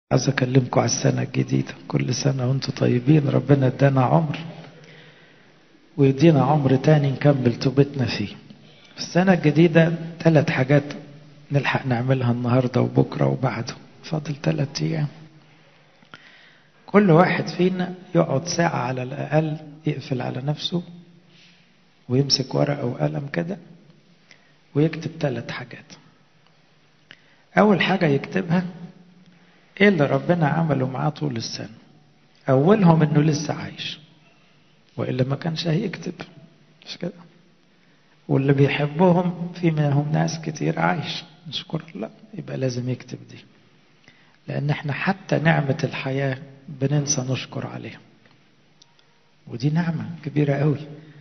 عايز اكلمكم على السنة الجديدة كل سنة وانتم طيبين ربنا ادانا عمر ويدينا عمر تاني نكمل توبتنا فيه في السنة الجديدة ثلاث حاجات نلحق نعملها النهاردة وبكرة وبعده فاضل ثلاث أيام كل واحد فينا يقعد ساعة على الأقل يقفل على نفسه ويمسك ورقة وقلم كده ويكتب ثلاث حاجات أول حاجة يكتبها إيه اللي ربنا عمله معاه طول السنة أولهم إنه لسه عايش وإلا ما كانش هيكتب مش كده واللي بيحبهم في منهم ناس كتير عايش نشكر الله يبقى لازم يكتب دي لأن احنا حتى نعمة الحياة بننسى نشكر عليها ودي نعمة كبيرة قوي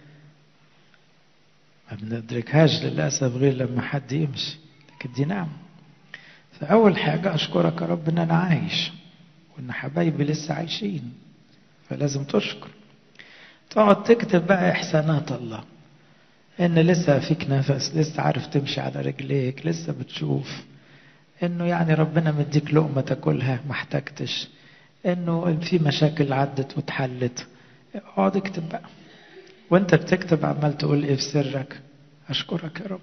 ما بندركهاش للأسف غير لما حد يمشي لكن دي نعمة فأول حاجة أشكرك يا رب إن أنا عايش وإن حبايبي لسه عايشين فلازم تشكر تقعد تكتب بقى إحسانات الله إن لسه فيك نفس لسه عارف تمشي على رجليك لسه بتشوف إنه يعني ربنا مديك لقمة تاكلها ما احتجتش إنه في مشاكل عدت واتحلت اقعد اكتب بقى وانت بتكتب عمال تقول ايه في سرك اشكرك يا رب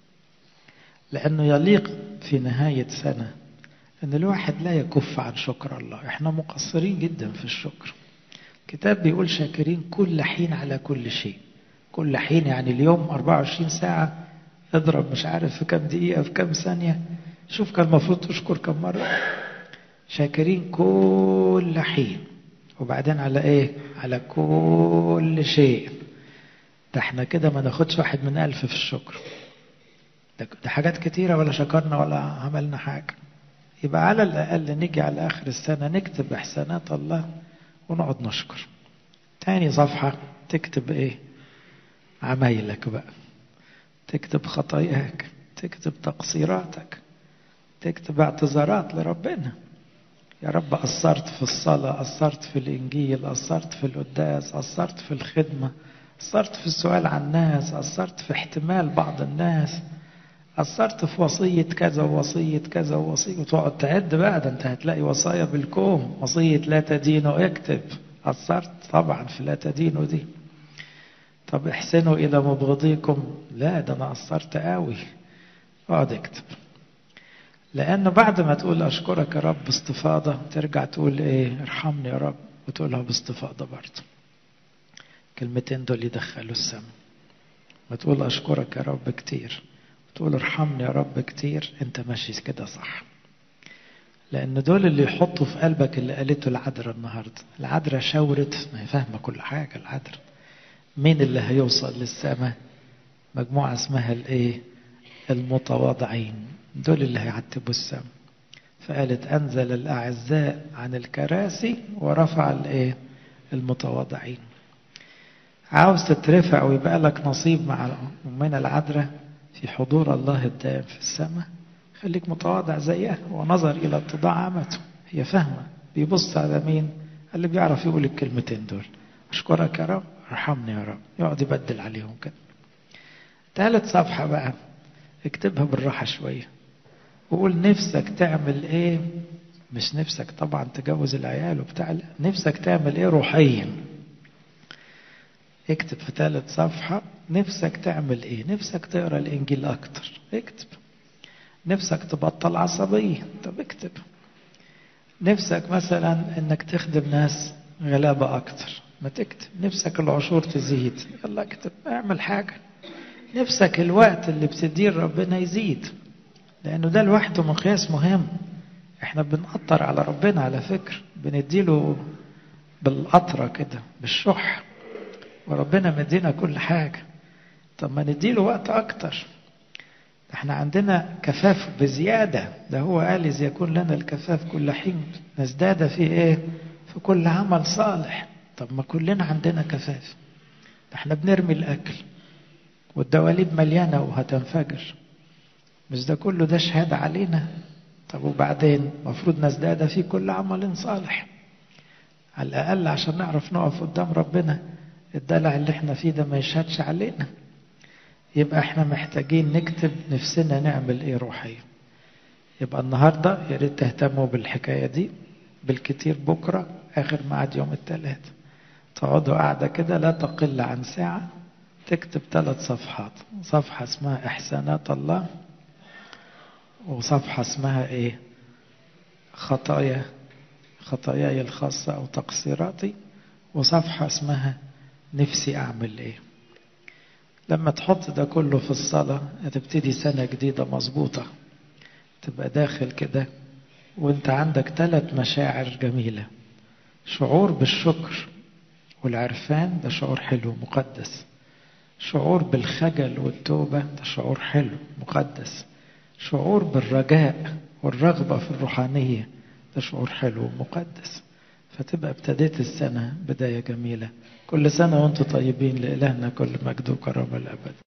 لانه يليق في نهاية سنة ان الواحد لا يكف عن شكر الله احنا مقصرين جدا في الشكر الكتاب بيقول شاكرين كل حين على كل شيء كل حين يعني اليوم 24 ساعة اضرب مش عارف في كم دقيقة في كم ثانية شوف كان المفروض تشكر كم مرة شاكرين كل حين وبعدين على ايه على كل شيء ده احنا كده ما ناخدش واحد من ألف في الشكر ده, ده حاجات كتيرة ولا شكرنا ولا عملنا حاجة يبقى على الأقل نيجي على آخر السنة نكتب إحسانات الله ونقعد نشكر تاني صفحة تكتب ايه عمايلك بقى تكتب خطاياك تكتب تقصيراتك تكتب اعتذارات لربنا يا رب قصرت في الصلاة قصرت في الإنجيل قصرت في القداس قصرت في الخدمة قصرت في السؤال عن الناس قصرت في احتمال بعض الناس قصرت في وصية كذا ووصية كذا ووصية وتقعد تعد بقى ده انت هتلاقي وصايا بالكوم وصية لا تدينوا اكتب قصرت طبعا في لا تدينوا دي طب احسنوا إلى مبغضيكم لا ده أنا قصرت قوي اقعد اكتب لأنه بعد ما تقول أشكرك يا رب باستفاضة ترجع تقول إيه ارحمني يا رب وتقولها باستفاضة برضه كلمتين دول يدخلوا السم ما تقول أشكرك يا رب كتير وتقول ارحمني يا رب كتير أنت ماشي كده صح لأن دول اللي يحطوا في قلبك اللي قالته العذراء النهاردة العذراء شاورت ما هي فاهمة كل حاجة العذراء مين اللي هيوصل للسماء مجموعة اسمها الايه المتواضعين دول اللي هيعتبوا السماء فقالت أنزل الأعزاء عن الكراسي ورفع الايه المتواضعين عاوز تترفع ويبقى لك نصيب مع أمنا العذراء في حضور الله الدائم في السماء خليك متواضع زيها ونظر إلى اتضاع عمته هي فاهمة بيبص على مين اللي بيعرف يقول الكلمتين دول أشكرك يا رب ارحمني يا رب يقعد يبدل عليهم كده ثالث صفحة بقى اكتبها بالراحة شوية وقول نفسك تعمل ايه مش نفسك طبعا تجوز العيال وبتاع نفسك تعمل ايه روحيا اكتب في ثالث صفحة نفسك تعمل ايه نفسك تقرا الانجيل اكتر اكتب نفسك تبطل عصبية طب اكتب نفسك مثلا انك تخدم ناس غلابة اكتر ما تكتب نفسك العشور تزيد يلا اكتب اعمل حاجة نفسك الوقت اللي بتديه ربنا يزيد لانه ده لوحده مقياس مهم احنا بنقطر على ربنا على فكر بنديله بالقطرة كده بالشح وربنا مدينا كل حاجة طب ما نديله وقت اكتر احنا عندنا كفاف بزيادة ده هو قال إذ يكون لنا الكفاف كل حين نزداد في ايه في كل عمل صالح طب ما كلنا عندنا كفاف احنا بنرمي الاكل والدواليب مليانه وهتنفجر مش ده كله ده شهاده علينا طب وبعدين المفروض نزداد في كل عمل صالح على الاقل عشان نعرف نقف قدام ربنا الدلع اللي احنا فيه ده ما يشهدش علينا يبقى احنا محتاجين نكتب نفسنا نعمل ايه روحيا يبقى النهارده يا ريت تهتموا بالحكايه دي بالكتير بكرة آخر ميعاد يوم الثلاث تقعدوا قاعدة كده لا تقل عن ساعة تكتب ثلاث صفحات صفحة اسمها إحسانات الله وصفحة اسمها إيه خطايا خطاياي الخاصة أو تقصيراتي وصفحة اسمها نفسي أعمل إيه لما تحط ده كله في الصلاة هتبتدي سنة جديدة مظبوطة تبقى داخل كده وانت عندك ثلاث مشاعر جميلة شعور بالشكر والعرفان ده شعور حلو مقدس شعور بالخجل والتوبة ده شعور حلو مقدس شعور بالرجاء والرغبة في الروحانية ده شعور حلو ومقدس فتبقى ابتديت السنة بداية جميلة كل سنة وانتم طيبين لإلهنا كل مجد وكرم الأبد